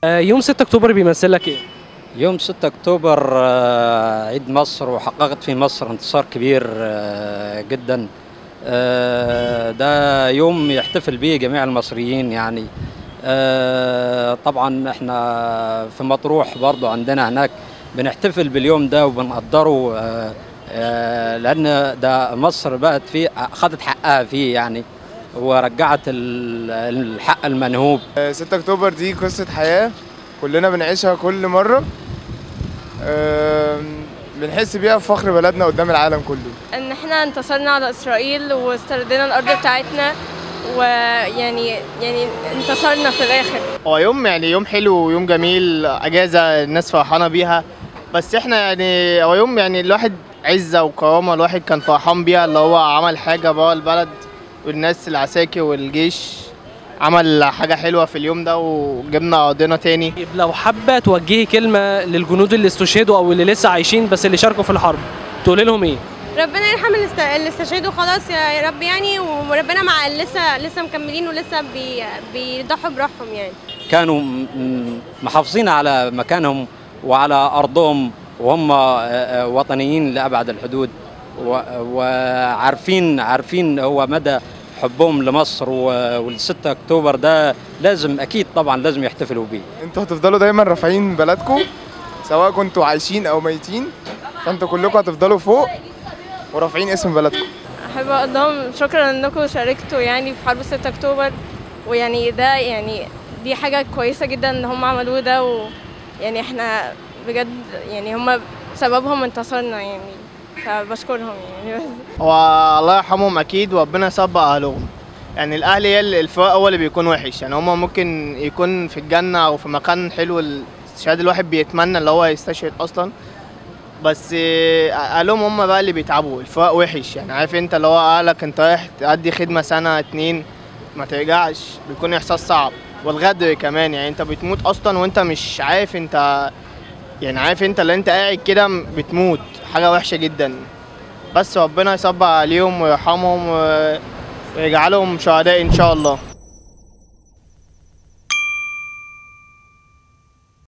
آه، يوم 6 اكتوبر بيمثل لك ايه؟ يوم 6 أكتوبر آه، عيد مصر وحققت في مصر انتصار كبير آه، جدا آه، ده يوم يحتفل به جميع المصريين يعني آه، طبعا احنا في مطروح برضو عندنا هناك بنحتفل باليوم ده وبنقدره آه، آه، لأن ده مصر بقت فيه خدت حقها فيه يعني ورجعت ال- الحق المنهوب 6 اكتوبر دي قصة حياة كلنا بنعيشها كل مرة آم، بنحس بيها بفخر بلدنا قدام العالم كله ان احنا انتصرنا على اسرائيل واستردينا الارض بتاعتنا ويعني يعني انتصرنا في الاخر هو يوم يعني يوم حلو ويوم جميل اجازه الناس فرحانه بيها بس احنا يعني هو يوم يعني الواحد عزه وكرامه الواحد كان فرحان بيها اللي هو عمل حاجه بره البلد والناس العساكر والجيش عمل حاجه حلوه في اليوم ده وجبنا ارضنا تاني طيب لو حابه توجهي كلمه للجنود اللي استشهدوا او اللي لسه عايشين بس اللي شاركوا في الحرب تقولي لهم ايه؟ ربنا يرحم اللي است- اللي استشهدوا خلاص يا رب يعني وربنا مع اللي لسه لسه مكملين ولسه بي بيضحوا بروحهم يعني كانوا م- م- محافظين على مكانهم وعلى أرضهم وهم آه، آه، وطنيين لأبعد الحدود و- وعارفين عارفين هو مدى حبهم لمصر وال6 أكتوبر ده لازم أكيد طبعا لازم يحتفلوا بيه انتوا هتفضلوا دايما رافعين بلدكم سواء كنتوا عايشين او ميتين فانتوا كلكم هتفضلوا فوق ورافعين اسم بلدكم احب اقول لهم شكرا انكم شاركتوا يعني في حرب 6 اكتوبر ويعني ده يعني دي حاجه كويسه جدا ان هم عملوه ده ويعني احنا بجد يعني هم سببهم انتصرنا يعني فبشكرهم يعني بس هو الله يرحمهم اكيد وربنا يصبر اهلهم يعني الاهل هي اللي- الفرق هو اللي بيكون وحش يعني هما ممكن يكون في الجنه او في مكان حلو الاستشهاد الواحد بيتمنى اللي هو يستشهد اصلا بس آه، اهلهم هم بقى اللي بيتعبوا الفرق وحش يعني عارف انت اللي هو اهلك انت رايح تأدي خدمه سنه اتنين ما ترجعش بيكون احساس صعب والغدر كمان يعني انت بتموت اصلا وانت مش عارف انت يعني عارف انت اللي انت قاعد كده بتموت حاجه وحشه جدا بس ربنا يصبر عليهم ويرحمهم ويجعلهم شهداء ان شاء الله